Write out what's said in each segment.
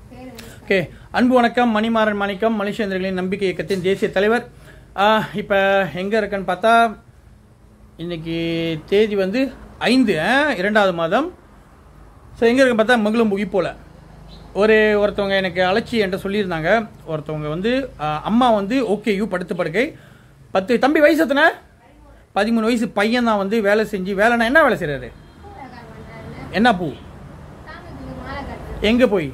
Okay அன்பு வணக்கம் மணிமாறன் மாணிக்கம் மலேசியந்திரர்களின் நம்பிக்கை இயக்கத்தின் தேசிய தலைவர் இப்போ எங்கே இருக்கேன்னு பார்த்தா இன்னைக்கு தேதி வந்து ஐந்து ஆ, இரண்டாவது மாதம் ஸோ எங்கே இருக்குன்னு பார்த்தா மகிழும் போல ஒரு ஒருத்தவங்க எனக்கு அழைச்சி என்கிட்ட சொல்லியிருந்தாங்க ஒருத்தவங்க வந்து ஆ, அம்மா வந்து ஓகே யூ படுத்து படுக்கை பத்து தம்பி வயசு எத்தனை பதிமூணு வயசு பையன் தான் வந்து வேலை செஞ்சு வேலைனா என்ன வேலை செய்கிறாரு என்ன பூ எங்கே போய்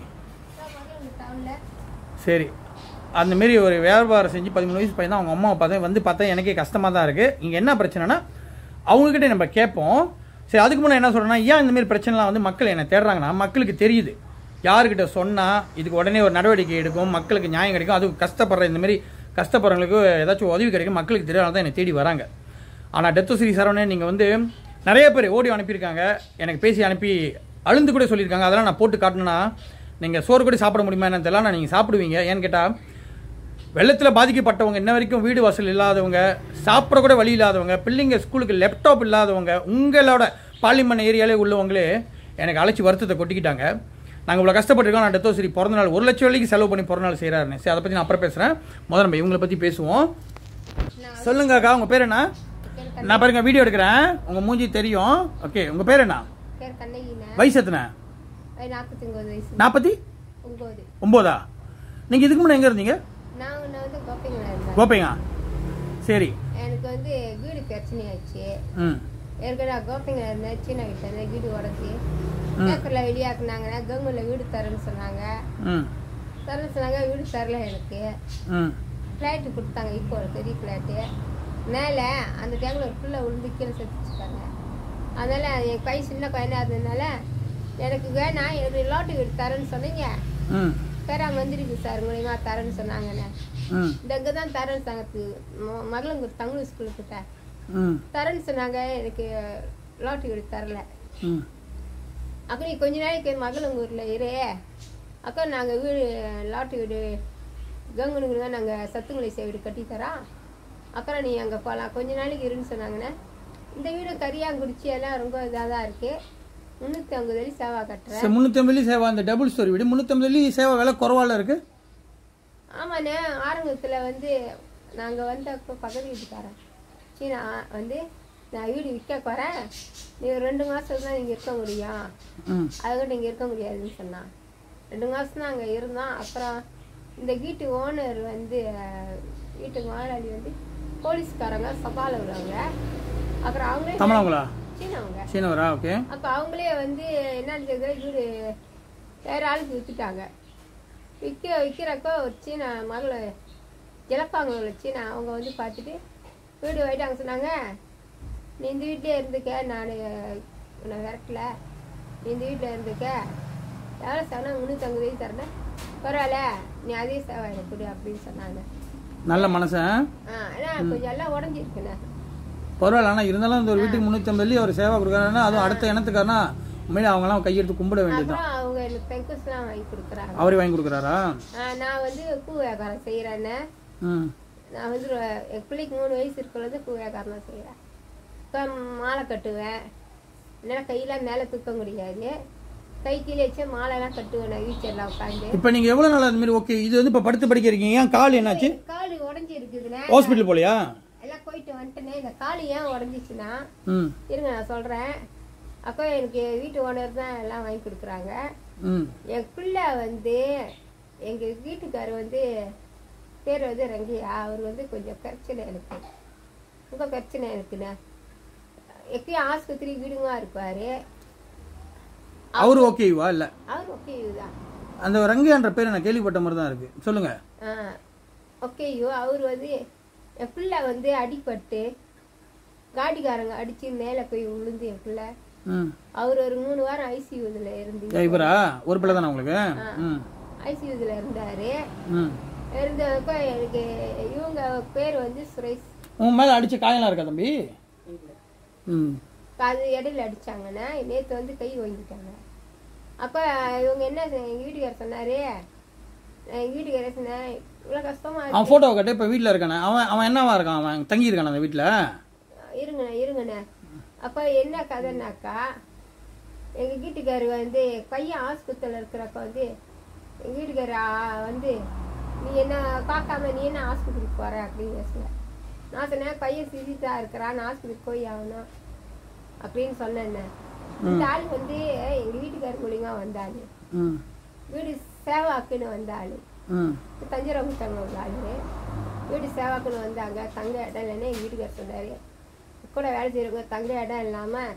சரி அந்த மாரி ஒரு வியாபாரம் செஞ்சு பதிமூணு வயசு பையன் தான் அவங்க அம்மாவை பார்த்தேன் வந்து பார்த்தா எனக்கே கஷ்டமாக தான் இருக்குது இங்கே என்ன பிரச்சனைனா அவங்கக்கிட்ட நம்ம கேட்போம் சரி அதுக்கு முன்னே என்ன சொல்கிறேன்னா ஏன் இந்த மாதிரி பிரச்சனைலாம் வந்து மக்கள் என்ன தேடுறாங்கன்னா மக்களுக்கு தெரியுது யாருக்கிட்ட சொன்னால் இதுக்கு உடனே ஒரு நடவடிக்கை எடுக்கும் மக்களுக்கு நியாயம் கிடைக்கும் அது கஷ்டப்படுற இந்த மாதிரி கஷ்டப்படுறவங்களுக்கு ஏதாச்சும் உதவி கிடைக்கும் மக்களுக்கு தெரியாத தான் என்னை தேடி வராங்க ஆனால் டெத்து ஸ்ரீ சரவணன் நீங்கள் வந்து நிறைய பேர் ஓடியோ அனுப்பியிருக்காங்க எனக்கு பேசி அனுப்பி அழுந்து கூட சொல்லியிருக்காங்க அதெல்லாம் நான் போட்டு காட்டணும்னா நீங்கள் சோறு கூட சாப்பிட முடியுமா என்னன்னு தெரியல நான் நீங்கள் சாப்பிடுவீங்க ஏன்னு கேட்டால் வெள்ளத்தில் பாதிக்கப்பட்டவங்க இன்ன வரைக்கும் வீடு வாசல் இல்லாதவங்க சாப்பிட கூட வழி இல்லாதவங்க பிள்ளைங்க ஸ்கூலுக்கு லேப்டாப் இல்லாதவங்க உங்களோட பாலிமன் ஏரியாலே உள்ளவங்களே எனக்கு அழைச்சி வருத்தத்தை கொட்டிக்கிட்டாங்க நாங்கள் இவ்வளோ கஷ்டப்பட்டிருக்கோம் நான் டெத்தோசரி பிறந்த நாள் ஒரு லட்சம் வரைக்கும் செலவு பண்ணி பிறந்த நாள் செய்கிறாருன்னு சரி அதை பற்றி நான் அப்புறம் பேசுகிறேன் முதல்ல நம்ம இவங்களை பற்றி பேசுவோம் சொல்லுங்க அக்கா உங்கள் பேர் என்ன நான் பாருங்க வீடியோ எடுக்கிறேன் உங்கள் மூஞ்சி தெரியும் ஓகே உங்கள் பேர் என்ன பேர் கண்ணகிண்ணா வயசு எத்தனை நாற்பத்தி ஒன்பது வயசு நாற்பத்தி ஒன்பது ஒம்போதா நீங்கள் இதுக்கு முன்னே எங்கே இருந்தீங்க நான் ஒன்று வந்து கோப்பைங்களா இருந்தேன் கோப்பைங்க சரி எனக்கு வந்து வீடு பிரச்சனையாச்சு ம் ஏற்கனவே கோப்பைங்களா இருந்தேன் சீனா வீட்டில் இருந்தேன் வீடு உடச்சி ம். பேப்பரில் வெளியாக்குனாங்கன்னா கவர்மெண்ட்டில் வீடு தரேன்னு சொன்னாங்க ம் தரேன்னு சொன்னாங்க வீடு தரல எனக்கு ம் ஃப்ளாட்டு கொடுத்தாங்க இப்போ ஒரு பெரிய ஃப்ளாட்டு மேலே அந்த டைமில் ஒரு பிள்ளை விழுந்து கீழே செத்துச்சுட்டாங்க அதனால் என் கை சின்ன பையனாக இருந்ததுனால எனக்கு வேணாம் எனக்கு லாட்டு வீடு தரேன்னு சொன்னீங்க ம் பேரா வந்துருக்கு சார் மூலியமா தரேன்னு சொன்னாங்கண்ணே ம் இந்த இங்கே தான் தரேன்னு சங்கத்து மகளுங்க தமிழ் ஸ்கூலுக்கிட்ட ம் தரேன்னு சொன்னாங்க எனக்கு லாட்டு வீடு தரல ம் அக்கா நீ கொஞ்ச நாளைக்கு மகளங்கூரில் இரு அக்கா நாங்கள் வீடு லாட்டு வீடு கங்குனுக்கு தான் நாங்கள் சத்துங்களை வீடு கட்டி தரோம் அக்கா நீ அங்கே போகலாம் கொஞ்ச நாளைக்கு இருன்னு சொன்னாங்கண்ணே இந்த வீடு கரியாங்குடிச்சி எல்லாம் ரொம்ப இதாக தான் இருக்குது முந்நூற்றி ஐம்பது வழி சேவா கட்டுறேன் சரி முந்நூற்றம்பது சேவா அந்த டபுள் ஸ்டோரி வீடு முந்நூற்றம்பது சேவா விலை குறவால இருக்கு ஆமாண்ணே ஆரம்பத்தில் வந்து நாங்கள் வந்து அப்போ பக்கத்து வீட்டுக்காரன் சீனா வந்து நான் வீடு விற்க போகிறேன் நீ ஒரு ரெண்டு மாதம் தான் இங்கே இருக்க முடியும் ம் அதுக்கிட்ட இங்கே இருக்க முடியாதுன்னு சொன்னான் ரெண்டு மாதம் தான் அங்கே இருந்தோம் அப்புறம் இந்த வீட்டு ஓனர் வந்து அஹ், வீட்டுக்கு முதலாளி வந்து போலீஸ்காரங்க சபாவில் உள்ளவங்க அப்புறம் அவங்களே தமிழவங்களா சீனவங்க சீனவரா ஓகே அப்போ அவங்களே வந்து என்னன்னு கேட்குற வீடு வேற ஆளுக்கு விற்றுட்டாங்க விற்க விற்கிறப்போ ஒரு சீன மகளை ஜலப்பாங்க உள்ள சீனா அவங்க வந்து பார்த்துட்டு வீடு வாங்கிட்டாங்க சொன்னாங்க நீ இந்த வீட்டிலே இருந்துக்க நான் உன்னை விரட்டல நீ இந்த வீட்டில் இருந்துக்க எவ்வளோ சொன்னா முந்நூற்றம்பது வயசு தரேன் பரவாயில்ல நீ அதே சேவை எனக்கு கொடு அப்படின்னு சொன்னாங்க நல்ல மனசன் ஆ ஆனால் கொஞ்சம் எல்லாம் உடஞ்சிருக்குண்ணே பரவாயில்ல ஆனால் இருந்தாலும் அந்த ஒரு வீட்டுக்கு முந்நூற்றம்பது ஒரு சேவா கொடுக்குறாருன்னா அதுவும் அடுத்த இனத்துக்காரனா உண்மையிலே அவங்களாம் கையெடுத்து கும்பிட வேண்டியதுதான் அப்புறம் அவங்க எனக்கு பெங்கஸ்லாம் வாங்கி கொடுக்குறாங்க அவரே வாங்கி கொடுக்குறாரா ஆ, நான் வந்து பூ வியாபாரம் செய்கிறேன்னு ம் நான் வந்து ரொ- என் பிள்ளைக்கு மூணு வயசு இருக்கிறது பூ வியாபாரம் தான் செய்கிறேன் இப்போ மாலை கட்டுவேன் என்னால் கையெல்லாம் மேலே தூக்க முடியாது கை கீழே வச்சு மாலைலாம் கட்டுவேன் நான் வீச்சரில் உட்காந்து இப்போ நீங்கள் எவ்வளோ நாள் அந்த மாதிரி ஓகே இது வந்து இப்போ படுத்து படிக்க இருக்கீங்க ஏன் கால் என்னாச்சு கால் உடஞ்சி இருக்குதுண்ணே ஹாஸ்பிட்டல் போலையா எல்லாம் போயிட்டு வந்துட்டேனே இந்த கால் ஏன் உடஞ்சிச்சுன்னா ம் இருங்க நான் சொல்கிறேன் அப்போ எனக்கு வீட்டு ஓனர் தான் எல்லாம் வாங்கி கொடுக்குறாங்க ம் என் பிள்ளை வந்து எங்கள் வீட்டுக்காரர் வந்து பேர் வந்து ரங்கையா அவர் வந்து கொஞ்சம் பிரச்சனை எனக்கு ரொம்ப பிரச்சனை இருக்குண்ணே எப்பயும் ஆஸ்பத்திரி வீடுமா இருப்பார் அவரு ஓகேவா இல்லை அவர் ஓகே தான் அந்த ரங்கையான்ற பேர் நான் கேள்விப்பட்ட மாதிரி தான் இருக்கு சொல்லுங்க ஆ ஓகேயோ அவர் வந்து என் பிள்ளை வந்து அடிபட்டு காடிக்காரங்க அடித்து மேலே போய் விழுந்து என் பிள்ளை ம் அவர் ஒரு மூணு வாரம் ஐசியூவில் இருந்து ஏ, இவரா ஒரு பிள்ளை தானே உங்களுக்கு ம் ஐசியூவில் இருந்தார் ம் இருந்தப்ப எனக்கு இவங்க பேர் வந்து சுரேஷ் உன் மேலே அடிச்ச காயெல்லாம் இருக்கா தம்பி ம் அது இடையில அடிச்சாங்கன்னா நேற்று வந்து கை வாங்கிட்டாங்க அப்போ இவங்க என்ன செ- எங்க வீட்டுக்காரர் சொன்னாரு நான் எங்க வீட்டுக்காரர் சொன்னேன் இவ்வளோ கஷ்டமா இருக்கு. அவன் ஃபோட்டோவை கட்டு இப்போ வீட்டில் இருக்கானே அவன் அவன் என்னவா இருக்கான் அவன் தங்கி இருக்கானே அந்த வீட்டில் இருங்கண்ணே இருங்கண்ணே அப்போ என்ன கதைனாக்கா எங்கள் வீட்டுக்காரர் வந்து பையன் ஆஸ்பத்திரியில் இருக்கிறப்ப வந்து எங்கள் வீட்டுக்கார வந்து நீ என்ன பார்க்காம நீ என்ன ஆஸ்பத்திரிக்கு போற அப்படின்னு பேசுவேன் நான் சொன்னேன் பையன் சிரித்தா இருக்கிறான் நான் ஆஸ்பத்திரிக்கு போய் ஆகணும் அப்படின்னு சொன்னேன் இந்த ஆள் வந்து எங்கள் வீட்டுக்கார மூலியமா வந்தாள் ம் வீடு சேவாக்குன்னு வந்த ஆள் ம் தஞ்சாவூர் கொடுத்தாங்க ஒரு ஆள் வீடு சேவாக்குன்னு வந்தாங்க தங்க இடம் இல்லைன்னு எங்கள் வீட்டுக்கார் சொன்னார் கூட வேலை செய்கிறவங்க தங்க இடம் இல்லாமல்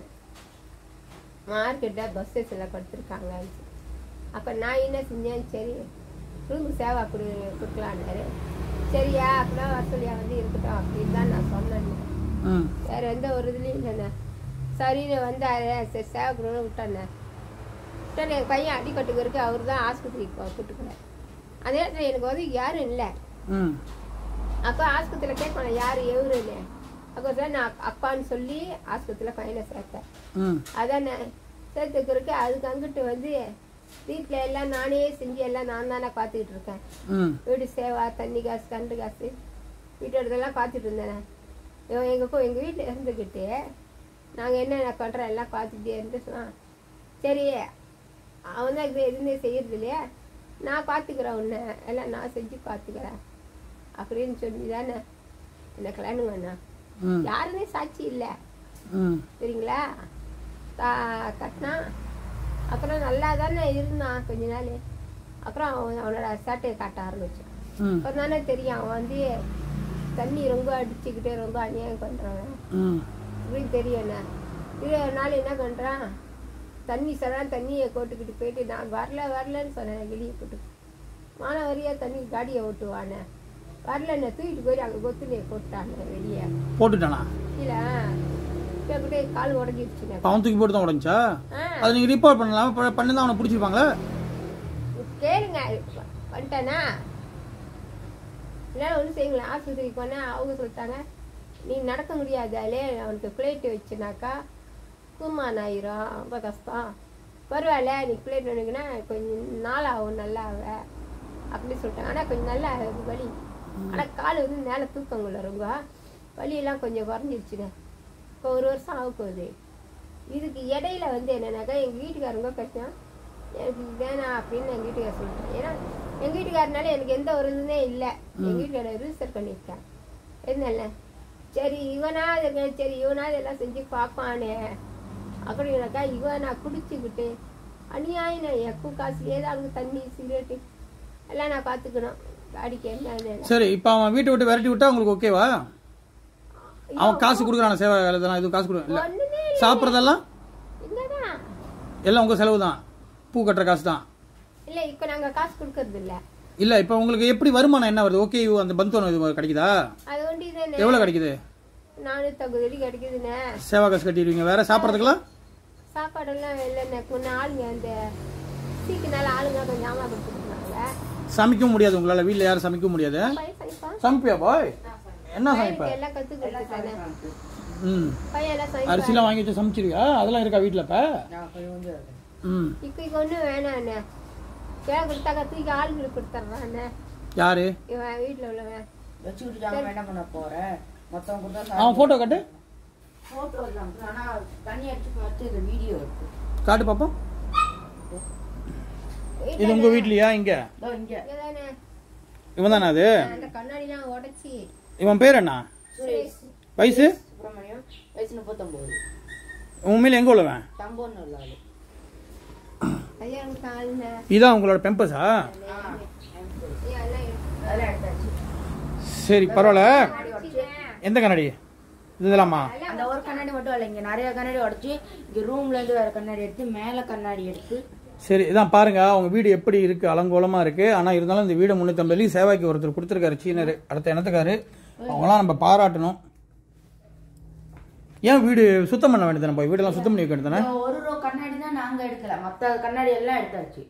மார்க்கெட்டில் பஸ் ஸ்டேஷனில் கொடுத்துருக்காங்க அப்போ நான் என்ன செஞ்சேன் சரி குடும்ப சேவா கொடு கொடுக்கலான்னாரு சரியா அப்படின்னா வசூலியா வந்து இருக்கட்டும் அப்படின்னு தான் நான் சொன்னேன் ம் வேற எந்த ஒரு இதுலையும் இல்லைண்ணே சரின்னு வந்தாரு சரி சேவை கொடுன்னு விட்டேண்ணே விட்டேன் என் பையன் அடிக்கட்டுக்கு இருக்கு அவர் தான் ஆஸ்பத்திரிக்கு கூப்பிட்டுக்கிறேன் அதே நேரத்தில் எனக்கு வந்து யாரும் இல்லை ம் அப்போ ஆஸ்பத்திரியில் கேட்கணும் யார் எவரு இல்லை அப்போ தான் நான் அப்பான்னு சொல்லி ஆஸ்பத்திரியில் பையனை சேர்த்தேன் ம் அதானே சேர்த்துக்கிறதுக்கு அதுக்கு அங்கிட்டு வந்து வீட்டில் எல்லாம் நானே செஞ்சு எல்லாம் நான் தானே பார்த்துக்கிட்டு இருக்கேன் ம் வீடு சேவா தண்ணி காசு கரண்ட் காசு வீட்டோடதெல்லாம் பார்த்துட்டு இருந்தேன் இவன் எங்களுக்கும் எங்கள் வீட்டில் இருந்துக்கிட்டு நாங்கள் என்னென்ன பண்ணுறோம் எல்லாம் பார்த்துட்டே இருந்து சொன்னான் சரி அவன் தான் இது எதுவுமே செய்யறது இல்லையா நான் பார்த்துக்கிறேன் உன்னை எல்லாம் நான் செஞ்சு பார்த்துக்கிறேன் அப்படின்னு சொல்லி தானே என்ன கல்யாணம் பண்ணா ம் யாருமே சாட்சி இல்லை ம் சரிங்களா கா- கட்டினா அப்புறம் நல்லா தானே இருந்தான் கொஞ்ச நாள் அப்புறம் அவன் அவனோட சேட்டையை காட்ட ஆரம்பிச்சான் ம் அப்புறம் தானே தெரியும் அவன் வந்து தண்ணி ரொம்ப அடிச்சுக்கிட்டே ரொம்ப அநியாயம் பண்ணுறான் ம் அப்படின்னு தெரியும் என்ன இது நாள் என்ன பண்ணுறான் தண்ணி சடான் தண்ணியை போட்டுக்கிட்டு போயிட்டு நான் வரல வரலன்னு சொன்னேன் வெளியே போட்டு மானவரியா தண்ணி காடியை ஓட்டுவானே வரல என்ன தூக்கிட்டு போய் அங்கே கொத்துலையை போட்டானே வெளியே போட்டுட்டானா இல்லை இப்படி கால் உடஞ்சிடுச்சுண்ணே அவன் தூக்கி போட்டு தான் உடஞ்சா ஆ அதை நீங்கள் ரிப்போர்ட் பண்ணலாம் ப- பண்ணி தான் அவனை பிடிச்சிருப்பாங்களா கேளுங்க வந்துட்டானா இல்லை ஒன்றும் செய்யுங்களேன் ஆஸ்பத்திரிக்கு போனால் அவங்க சொல்லிட்டாங்க நீ நடக்க முடியாதாலே அவனுக்கு பிளேட் வச்சுனாக்கா கூமான் ஆயிரும் ரொம்ப கஷ்டம் பரவாயில்ல நீ பிளேட் வேணுங்கன்னா கொஞ்சம் நாள் ஆகும் நல்லா ஆக அப்படின்னு சொல்லிட்டாங்க ஆனால் கொஞ்சம் நல்லா ஆகுது வலி ஆனால் கால் வந்து மேலே தூக்கங்குள்ள ரொம்ப வலியெல்லாம் கொஞ்சம் குறைஞ்சிருச்சுங்க இப்போ ஒரு வருஷம் ஆக போகுது இதுக்கு இடையில வந்து என்னன்னாக்கா எங்கள் வீட்டுக்காரங்க பிரச்சனை எனக்கு இது வேணாம் அப்படின்னு எங்கள் வீட்டுக்கார சொல்லிட்டேன் ஏன்னா எங்கள் வீட்டுக்காரனால எனக்கு எந்த ஒரு இதுவுமே இல்லை எங்கள் வீட்டுக்கார ரிஜிஸ்டர் பண்ணியிருக்கேன் என்னல்ல சரி இவனாவது இருக்க- சரி இவனாவது எல்லாம் செஞ்சு பார்ப்பானே அப்படின்னாக்கா இவன் நான் குடிச்சுக்கிட்டு அநியாயம் நான் எக்கும் காசுலேயே தான் அங்கே தண்ணி சிகரெட்டு எல்லாம் நான் பார்த்துக்கணும் காடிக்கு என்ன சரி இப்போ அவன் வீட்டை விட்டு விரட்டி விட்டா உங்களுக்கு ஓகேவா அவன் காசு கொடுக்குறான சேவை வேலை இதெல்லாம் எதுவும் காசு கொடுக்க இல்லை ஒன்றுமே சாப்பிட்றதெல்லாம் இல்லைதான் எல்லாம் உங்கள் செலவு தான் பூ கட்டுற காசு தான் இல்லை இப்போ நாங்கள் காசு கொடுக்கறது இல்லை இல்லை இப்போ உங்களுக்கு எப்படி வருமானம் என்ன வருது ஓகே அந்த பந்தோனம் இது கிடைக்குதா அது ஒண்டி தானே எவ்வளோ கிடைக்குது நானூற்றம்பது வெடி கிடைக்குதுண்ணே சேவா காசு கட்டிடுவீங்க வேற சாப்பிட்றதுக்கெல்லாம் சாப்பாடெல்லாம் இல்லைண்ணே கொஞ்சம் ஆளுங்க அந்த சீக்கினால ஆளுங்க கொஞ்சம் ஜாமான் கொடுத்துருந்தாங்க சமைக்கவும் முடியாது உங்களால் வீட்டில் யாரும் சமைக்கவும் முடியாது பையன் சமைப்பான் சமைப்பியா பாய் என்ன சமைப்ப பையனுக்கு எல்லாம் கற்றுக் கொடுத்துட்டானே ம் பையன் எல்லாம் சமைப்பான் அரிசிலாம் வாங்கி வச்சு சமைச்சிருவியா அதெல்லாம் இருக்கா வீட்டில் இப்போ ம் இப்போ இங்கே ஒன்றும் வேணாண்ணே வேலை கொடுத்தாக்க தூக்கி ஆளுங்களுக்கு கொடுத்துட்றாண்ணே யாரு இவன் வீட்டில் உள்ளவன் வச்சுக்கிட்டு ஜாமான் என்ன பண்ண போற மொத்தம் கொடுத்தா அவன் ஃபோட்டோ காட்டு போட்டோ இருக்கான் ஆனா தண்ணி அடிச்சு பார்த்து இந்த வீடியோ இருக்கு காட்டு பார்ப்போம் இது உங்கள் வீட்லையா இங்கே இதோ இங்க இங்கதானே இவன் தானே அது அந்த கண்ணாடிலாம் உடச்சி இவன் பேர் என்ன சுரேஷ் வயசு சுப்பிரமணியம் வயசு முப்பத்தொன்பது உண்மையில எங்கே உள்ளவன் தம்போன்னு உள்ள ஆளு ஐயாவுக்கு ஆளுண்ணே இதான் உங்களோட பெம்பஸா ஐயா எல்லாம் எடுத்து அதெல்லாம் எடுத்தாச்சு சரி பரவாயில்ல எந்த கண்ணாடி இது இதெல்லாமா அந்த ஒரு கண்ணாடி மட்டும் இல்லை இங்க நிறைய கண்ணாடி உடைச்சு இங்க ரூம்ல இருந்து வேற கண்ணாடி எடுத்து மேல கண்ணாடி எடுத்து சரி இதான் பாருங்க அவங்க வீடு எப்படி இருக்கு அலங்கோலமா இருக்கு ஆனா இருந்தாலும் இந்த வீடு முன்னூத்தம்பது சேவாய்க்கு ஒருத்தர் கொடுத்துருக்காரு சீனர் அடுத்த இனத்துக்காரு அவங்களாம் நம்ம பாராட்டணும் ஏன் வீடு சுத்தம் பண்ண வேண்டியது நம்ம வீடெல்லாம் சுத்தம் பண்ணி வைக்க வேண்டியதானே இந்த ஒரு ரோ கண்ணாடி தான் நாங்க எடுக்கல மத்த கண்ணாடி எல்லாம் எடுத்தாச்சு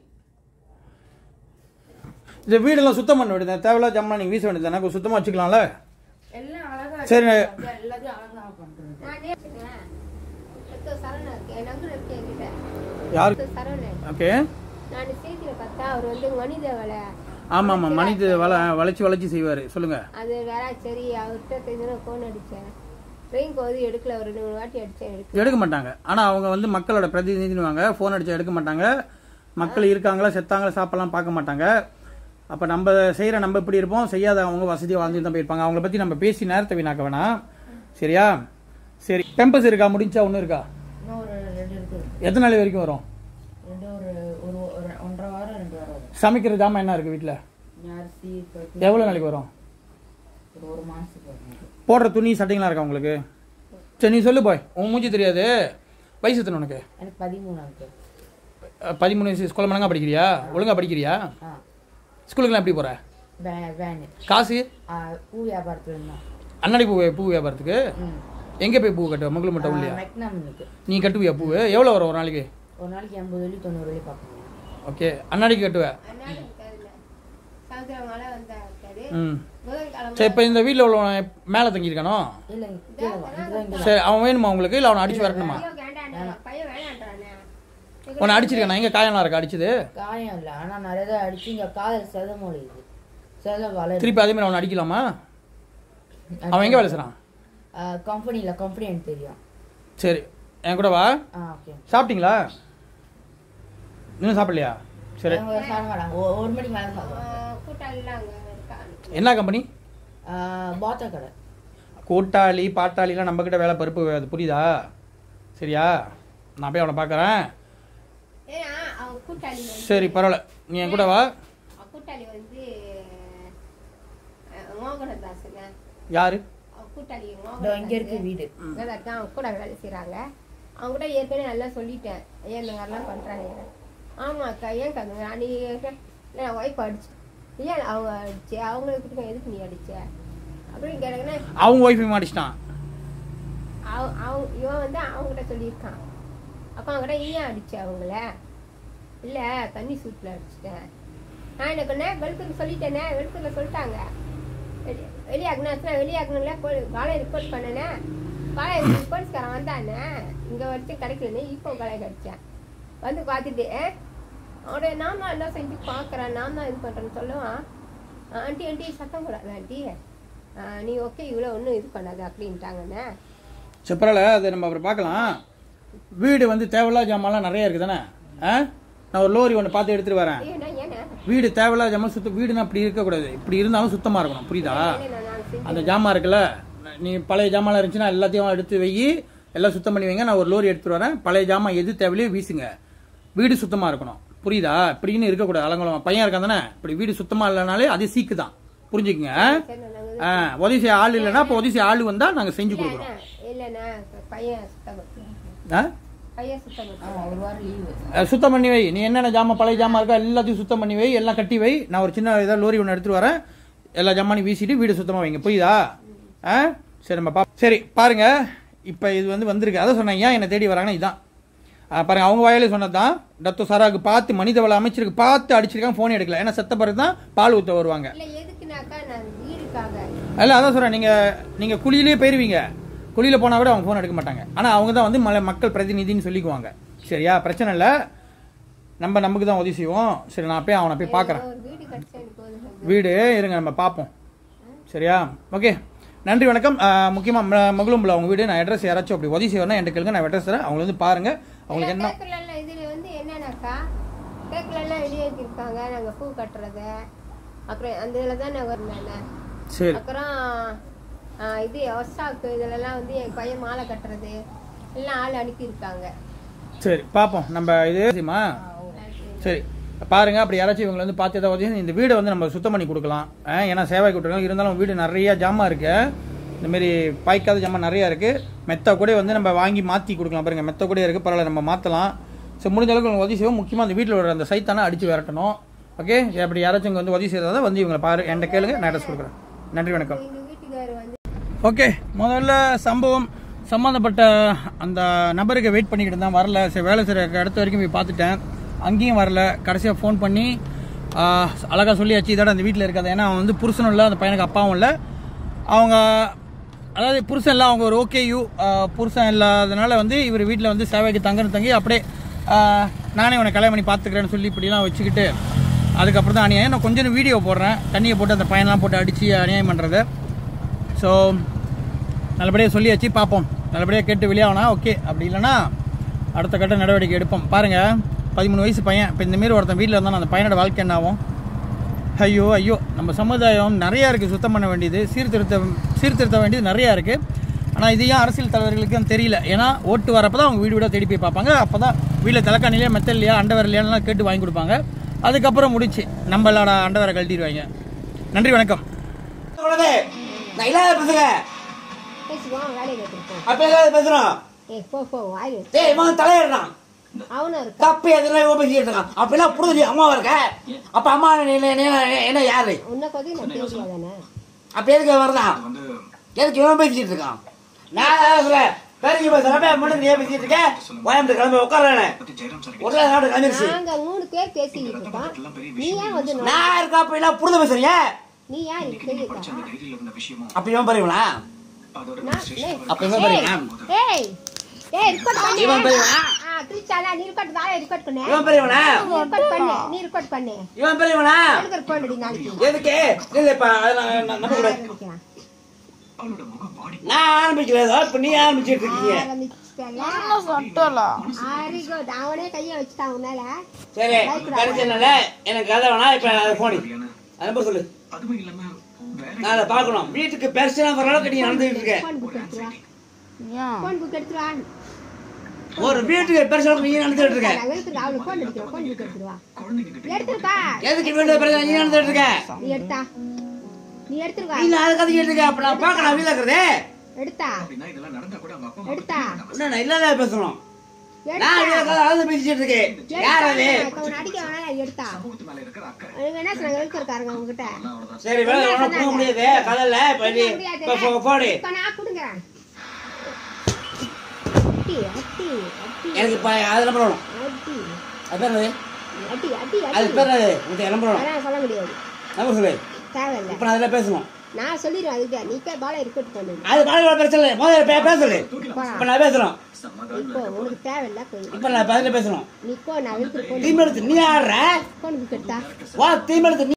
இந்த வீடெல்லாம் சுத்தம் பண்ண வேண்டியது தேவையில்ல ஜம்மா நீங்க வீச வேண்டியது தானே சுத்தமா வச்சுக்கலாம்ல எல்லாம் அழகா சரி. வச்சிருக்காங்க. எல்லாத்தையும் அழகா பண்றது நானே வச்சுக்கிறேன். அடுத்து சரவணன் இருக்கு. நங்குல இருக்கு என்கிட்ட. யாரு அடுத்து சரவணன். ஓகே நான் செய்தியில பார்த்தா அவர் வந்து மனித வலை ஆமா ஆமா மனித வள வளைச்சு வளைச்சு செய்வாரு சொல்லுங்க அது வேற சரி அவர்கிட்ட தெரிஞ்சு ஃபோன் அடிச்சேன் ட்ரெயின் போது எடுக்கல ஒரு ரெண்டு மூணு வாட்டி அடிச்சேன் எடுக்கல எடுக்க மாட்டாங்க ஆனா அவங்க வந்து மக்களோட பிரதிநிதினுவாங்க ஃபோன் அடிச்சா எடுக்க மாட்டாங்க மக்கள் இருக்காங்களா செத்தாங்களா சாப்பிடலாம் பார்க்க மாட்டாங்க அப்போ நம்ம செய்கிற நம்ம இப்படி இருப்போம் செய்யாத அவங்க வசதியாக வாழ்ந்துட்டு தான் போயிருப்பாங்க அவங்கள பற்றி நம்ம பேசி நேரத்தை வீணாக்க வேணாம் சரியா சரி டெம்பஸ் இருக்கா முடிஞ்சா ஒன்றும் இருக்கா இன்னும் ஒரு ரெண்டு இருக்கு எத்தனை நாள் வரைக்கும் வரும் ரெண்டு ஒரு ஒரு ஒரு ஒன்றரை வாரம் ரெண்டு வாரம் வரும் சமைக்கிற ஜாமான் என்ன இருக்குது வீட்டில் அரிசி பருப்பு எவ்வளோ நாளைக்கு வரும் ஒரு ஒரு மாதத்துக்கு வரும் போடுற துணி சட்டைங்களா இருக்கா உங்களுக்கு சரி நீ சொல்லு பாய் உன் மூஞ்சி தெரியாது வயசு எத்தனை உனக்கு எனக்கு பதிமூணு இருக்கு அஹ், பதிமூணு வயசு ஸ்கூலில் மணங்கா படிக்கிறியா ஒழுங்கா படிக்கிறியா ஆ ஸ்கூலுக்குலாம் எப்படி போகிற வே வேனு காசு ஆ, பூ வியாபாரத்துல இருந்தான் அண்ணாடி பூ பூ வியாபாரத்துக்கு ம் எங்கே போய் பூ கட்டுவ முகல் மட்டும் இல்லையா மெக்னாமனுக்கு நீ கட்டுவியா பூ எவ்வளோ வரும் ஒரு நாளைக்கு ஒரு நாளைக்கு எண்பது வெள்ளி தொண்ணூறு வெள்ளி பார்க்கணும் ஓகே அண்ணாடிக்கு கட்டுவ அதனால இருக்காதுல்ல. சாயந்தரம் மழை வந்தா இருக்காது ம் புதன்கிழமை சரி இப்போ இந்த வீட்டில் உள்ளவன் மேலே தங்கியிருக்கானோ இல்லை கீழே வா இதுதான் இங்கே சரி அவன் வேணுமா உங்களுக்கு இல்லை அவனை அடிச்சு வரட்டுமா ஐயோ வேண்டாண்டா பையன் வேணான்றானே உன்னை அடிச்சிருக்கானா எங்கே காயம்லாம் இருக்கா அடிச்சது காயம் இல்லை ஆனால் நிறைய தான் அடிச்சு இங்கே காதல் செத மொழியுது செத வளருது திருப்பி அதே மாதிரி அவனை அடிக்கலாமா அவன் எங்கே வேலை செய்கிறான் கம்பெனியில் கம்பெனி எனக்கு தெரியும் சரி என் கூட வா ஆ ஓகே சாப்பிட்டீங்களா இன்னும் சாப்பிடலையா சரி அவங்க சாப்பிட மாட்டாங்க ஒ- ஒரு மணிக்கு மேலே சாப்பிடுவாங்க கூட்டாளிலாம் அங்கே இருக்காங்க என்ன கம்பெனி பாத்தா கடை கூட்டாளி பாட்டாளிலாம் நம்மக்கிட்ட வேலை பருப்பு அது புரியுதா சரியா நான் போய் அவனை பார்க்குறேன் ஏன்னா அவங்க கூட்டாளி வந்து சரி பரவாயில்ல நீ என் கூட வா அவன் கூட்டாளி வந்து அஹ், மோகனதாசுங்க யாரு அவன் கூட்டாளி இதோ இங்கே இருக்கு வீடு தான் அவங்க கூட வேலை செய்கிறாங்க அவங்க கூட ஏற்கனவே நல்லா சொல்லிட்டேன் ஐயா இந்த மாதிரிலாம் பண்ணுறாங்க ஆமாக்கா ஏன் கங்க நீ இல்லை ஒய்ஃப் அடிச்சு ஏன் அவங்க அடிச்சு அவங்களுக்கு கொடுக்க எதுக்கு நீ அடிச்ச அப்படின்னு கேட்டாங்கன்னா அவங்க ஒய்ஃபை மாடிச்சிட்டான் அவ- அவன் இவன் வந்து அவங்ககிட்ட சொல்லியிருக்கான் அப்போ அவங்ககிட்ட ஏன் அடிச்ச அவங்கள இல்லை தண்ணி சூட்டில் அடிச்சிட்டேன் நான் என்ன பண்ணேன் வெளுத்துக்கு சொல்லிட்டேனே வெளுத்துல சொல்லிட்டாங்க வெளி வெளியாகணும் வெளியாகணும்ல காலை ரிப்போர்ட் பண்ணனே காலை ரிப்போர்ட்ஸ்காரன் வந்தானே இங்கே வரைக்கும் கிடைக்கலன்னு இப்போ காலை கிடைச்சேன் வந்து பார்த்துட்டு அவடைய நான் தான் என்ன செஞ்சு பார்க்குறேன் நான் தான் இது பண்ணுறேன்னு சொல்லுவான் ஆண்டி ஆண்டி சத்தம் கூடாது ஆண்டி நீ ஓகே இவ்வளோ ஒன்றும் இது பண்ணாது அப்படின்ட்டாங்கண்ணே சரி பரவாயில்ல அதை நம்ம அப்புறம் பார்க்கலாம் வீடு வந்து தேவையில்லாத ஜாமான்லாம் நிறைய இருக்குது தானே ஆ நான் ஒரு லோரி ஒன்று பார்த்து எடுத்துகிட்டு வரேன் ஏன்னா ஏன்னா வீடு தேவையில்லாத ஜாமான் சுத்தம் வீடுனா அப்படி இருக்கக்கூடாது இப்படி இருந்தாலும் சுத்தமாக இருக்கணும் புரியுதா ஏன்னா நான் செஞ்சு அந்த ஜாமான் இருக்குல்ல நீ பழைய ஜாமான்லாம் இருந்துச்சுன்னா எல்லாத்தையும் எடுத்து வை எல்லாம் சுத்தம் பண்ணி வைங்க நான் ஒரு லோரி எடுத்துட்டு வரேன் பழைய ஜாமான் எது தேவையிலையோ வீசுங்க வீடு சுத்தமாக இருக்கணும் புரியுதா இப்படின்னு இருக்கக்கூடாது அலங்கலம் பையன் இருக்கான் தானே இப்படி வீடு சுத்தமாக இல்லைனாலே அது சீக்கு தான் புரிஞ்சுக்குங்க சரி நாங்கள் ஆ, உதவி செய்ய ஆள் இல்லைன்னா இப்போ உதவி செய்ய ஆள் வந்தால் நாங்கள் செஞ்சு கொடுக்குறோம் இல்லைண்ணா பையன் சுத்தம் பண்ணுறேன் ஆ பையன் சுத்தம் பண்ணுறேன் ஆமாம் ஒரு வாரம் லீவு அஹ் சுத்தம் பண்ணி வை நீ என்னென்ன ஜாமான் பழைய ஜாமான் இருக்கோ எல்லாத்தையும் சுத்தம் பண்ணி வை எல்லாம் கட்டி வை நான் ஒரு சின்ன இதாக லோரி ஒன்று எடுத்துட்டு வரேன் எல்லா ஜாமானையும் வீசிட்டு வீடு சுத்தமாக வைங்க புரியுதா ஆ சரி நம்ம பா சரி பாருங்க இப்போ இது வந்து வந்திருக்கு அதான் சொன்னேன் ஏன் என்னை தேடி வராங்கன்னா இதான் ஆ, பாருங்க அவங்க வாயிலே சொன்னதான் டத்து சராக்கு பார்த்து மனிதவள அமைச்சருக்கு பார்த்து அடிச்சிருக்காங்க ஃபோன் எடுக்கல ஏன்னா செத்த பிறகு தான் பால் ஊற்ற வருவாங்க இல்லை எதுக்குனாக்கா நான் வீடுக்காக இல்லை அதான் சொல்கிறேன் நீங்கள் நீங்கள் குழியிலே போயிருவீங்க குழியில் போனால் கூட அவங்க ஃபோன் எடுக்க மாட்டாங்க ஆனால் அவங்க தான் வந்து மலை மக்கள் பிரதிநிதின்னு சொல்லிக்குவாங்க சரியா பிரச்சனை இல்லை நம்ம நமக்கு தான் உதவி செய்வோம் சரி நான் போய் அவனை போய் பார்க்குறேன் ஒரு வீடு கிடைச்சா எனக்கு போதும் வீடு இருங்க நம்ம பார்ப்போம் சரியா ஓகே நன்றி வணக்கம் முக்கியமாக மகளும்புல அவங்க வீடு நான் அட்ரஸ் யாராச்சும் அப்படி உதவி செய்வேன்னா என்கிட்ட கேளுங்க நான் அட்ரஸ் தரேன் அவங்க வந்து பாருங்கள் அவங்களுக்கு என்ன தேக்கிலெல்லாம் இதில் வந்து என்னன்னாக்கா தேக்கிலெல்லாம் வெளியேற்றிருக்காங்க நாங்கள் பூ கட்டுறது அப்புறம் அந்த இதில் தான் நான் வரேன் சரி அப்புறம் ஆ, இது ஒசாக்கு இதிலெல்லாம் வந்து என் பையன் மாலை கட்டுறது எல்லாம் ஆள் அனுப்பியிருக்காங்க சரி பார்ப்போம் நம்ம இது சரிம்மா சரி பாருங்க அப்படி யாராச்சும் இவங்களை வந்து பார்த்து ஏதாவது உதவி இந்த வீடை வந்து நம்ம சுத்தம் பண்ணி கொடுக்கலாம் ஆ, ஏன்னா சேவை கொடுக்கலாம் இருந்தாலும் வீடு நிறைய ஜாமான் இருக்கு இந்த மாதிரி பாய்க்காத ஜாமான் நிறைய இருக்கு மெத்த கூட வந்து நம்ம வாங்கி மாற்றி கொடுக்கலாம் பாருங்க மெத்த கூட இருக்கு பரவாயில்ல நம்ம மாற்றலாம் ஸோ முடிஞ்ச அளவுக்கு உங்களுக்கு உதவி செய்வோம் முக்கியமாக அந்த வீட்டில் வர அந்த சைத்தானே அடிச்சு விரட்டணும் ஓகே அப்படி யாராச்சும் இங்கே வந்து உதவி செய்யறதா வந்து இவங்களை பாரு என்கிட்ட கேளுங்க நான் அட்ரஸ் கொடுக்குறேன் நன்றி வணக்கம் எங்கள் வீட்டுக்காரர் வந்து ஓகே முதல்ல சம்பவம் சம்மந்தப்பட்ட அந்த நபருக்கு வெயிட் பண்ணிக்கிட்டு இருந்தேன் வரல சரி வேலை செய்கிற இடத்து வரைக்கும் போய் பார்த்துட்டேன் அங்கேயும் வரல கடைசியாக ஃபோன் பண்ணி ஆஹ், அழகா சொல்லியாச்சு இதோட அந்த வீட்டில் இருக்காது ஏன்னா அவன் வந்து புருஷனும் இல்லை அந்த பையனுக்கு அப்பாவும் இல்லை அவங்க அதாவது புருஷன் இல்லை அவங்க ஒரு ஓகே யூ புருஷன் இல்லாதனால வந்து இவர் வீட்டில் வந்து சேவைக்கு தங்கன்னு தங்கி அப்படியே ஆஹ், நானே உன்னை கல்யாணம் பண்ணி பார்த்துக்கிறேன்னு சொல்லி இப்படிலாம் வச்சுக்கிட்டு அதுக்கப்புறம் தான் அநியாயம் நான் கொஞ்சம் வீடியோ போடுறேன் தண்ணியை போட்டு அந்த பையன்லாம் போட்டு அடித்து அநியாயம் பண்ணுறது ஸோ நல்லபடியாக சொல்லியாச்சு பார்ப்போம் நல்லபடியாக கேட்டு வெளியாகனா ஓகே அப்படி இல்லைன்னா அடுத்த கட்ட நடவடிக்கை எடுப்போம் பாருங்கள் பதிமூணு வயசு பையன் இப்போ இந்தமாரி ஒருத்தன் வீட்டில் இருந்தால் அந்த பையனோட வாழ்க்கை என்ன ஆகும் ஐயோ ஐயோ நம்ம சமுதாயம் நிறையா இருக்குது சுத்தம் பண்ண வேண்டியது சீர்திருத்த சீர்திருத்த வேண்டியது நிறையா இருக்குது ஆனால் இது ஏன் அரசியல் தலைவர்களுக்கு தெரியல ஏன்னா ஓட்டு வரப்போ தான் அவங்க வீடு வீடாக தேடி போய் பார்ப்பாங்க அப்போ தான் வீட்டில் தலைக்காணிலையா மெத்தல்லையா அண்டவர் இல்லையான்லாம் கேட்டு வாங்கி கொடுப்பாங்க அதுக்கப்புறம் முடிச்சு நம்மளோட அண்டவரை கழட்டிடுவாங்க நன்றி வணக்கம் சொல்லுது நான் இல்லாத பேசுங்க பேசுவோம் வேலையை கேட்டுருப்போம் அப்ப இல்லாத பேசுறோம் ஏய் போ போ வாய் டேய் இவன் தலையிடுறான் அவனும் இருக்கா தப்பு எதுனா இவன் பேசிட்டு இருக்கான் அப்பெல்லாம் புரிஞ்சு அம்மா இருக்க அப்ப அம்மா என்ன என்ன- என்ன- என்ன யாரு உன்னை கொதி நான் பேசுவா தானே அப்ப எதுக்கு வரதான் எதுக்கு இவன் பேசிட்டு இருக்கான் நான் அதான் சொல்றேன் பெருங்கி பேசுறப்ப மட்டும் நீ பேசிட்டு இருக்க கோயம்புத்தூர் கிளம்பி உட்கார உடனே நாடு கிளம்பிருச்சு நாங்க மூணு பேர் பேசிக்கிட்டு இருக்கோம் நீ ஏன் வந்து நோ- நான் இருக்கா அப்ப எல்லாம் புரிஞ்சு பேசுறீங்க நீ ஏன் எனக்கு தெரியுதா அப்ப இவன் பெரியவனா நான் ஏய், அப்ப இவன் பெரியவனா ஏய் ஏய் ரிகார்ட் பண்ணு இவன் பெரியவனா ஆ கிரிச்சாலா நீ ரிகார்ட் வாயை ரிகார்ட் பண்ணு இவன் பெரியவனா நீ ரிகார்ட் பண்ணு நீ ரிகார்ட் பண்ணு இவன் பெரியவனா எடுக்கிற போன்டி நாளைக்கு எதுக்கு இல்ல இப்ப அதை நான் நான் நம்ப கூடாது ஆரம்பிக்கலாம் நான் ஆரம்பிக்கல இப்ப நீ ஆரம்பிச்சிட்டு இருக்கீங்க ஆரம்பிச்சிட்டல ஆரி குட் அவனே கையை வச்சுட்டான் உன் மேல சரி கிடைச்சதுனால எனக்கு கதை வேணா இப்ப அதை போனி அதை சொல்லு நான் அதை பார்க்கணும் வீட்டுக்கு பெருசா வர அளவுக்கு நீ நடந்துட்டு இருக்க போன் புக் எடுத்துருவா போன் புக் எடுத்துருவா ஒரு வீட்டுக்கு பெருசா அளவுக்கு நீ நடந்துட்டு இருக்க நான் வெளுத்துட்டு அவளுக்கு போன் எடுத்துருவா போன் புக் எடுத்துருவா எடுத்துருக்கா எதுக்கு வீட்டுக்கு பெருசா நீ நடந்துட்டு இருக்க நீ எடுத்தா நீ எடுத்துருவா நீ அதை கதை கேட்டு இருக்க அப்ப நான் பார்க்கணும் வீட்டுல இருக்கிறதே எடுத்தா எடுத்தா என்ன நான் இல்லாத பேசணும் எடுத்தா நான் வீட்டுல கதை அழுது பேசிட்டு இருக்கேன் யார் அது இப்ப உன்னை அடிக்க வேணா எடுத்தா உனக்கு என்ன சொன்னாங்க வெளுத்துருக்காருங்க உங்ககிட்ட சரி வேலை ஒன்றும் போக முடியாது கதையில இப்ப நீ முடியாது. இப்ப போ- போடு இப்ப நான் கொடுங்குறேன் அட்டி அட்டி அட்டி எனக்கு இப்ப அது நம்பணும் அட்டி அது பேர் என்னது அட்டி அட்டி அது அட்டி பேர் என்னது உனக்கு நம்பணும் அதெல்லாம் சொல்ல முடியாது நம்பர் சொல்லு தேவையில்ல இப்ப நான் அதில் பேசணும் நான் சொல்லிடுவேன் அதுக்கு நீ போய் பாலை ரிப்போர்ட் பண்ணு அது பாடல பிரச்சனை இல்லை முதல்ல பே- பேசல இப்ப நான் பேசணும் இப்போ உனக்கு தேவையில்ல போய் இப்ப நான் பதில பேசணும் நீ போ நான் வெளுத்துட்டு போன் தீமெடுத்து நீ ஆடுற போன் புக் எடுத்தா வா தீமெடுத்து நீ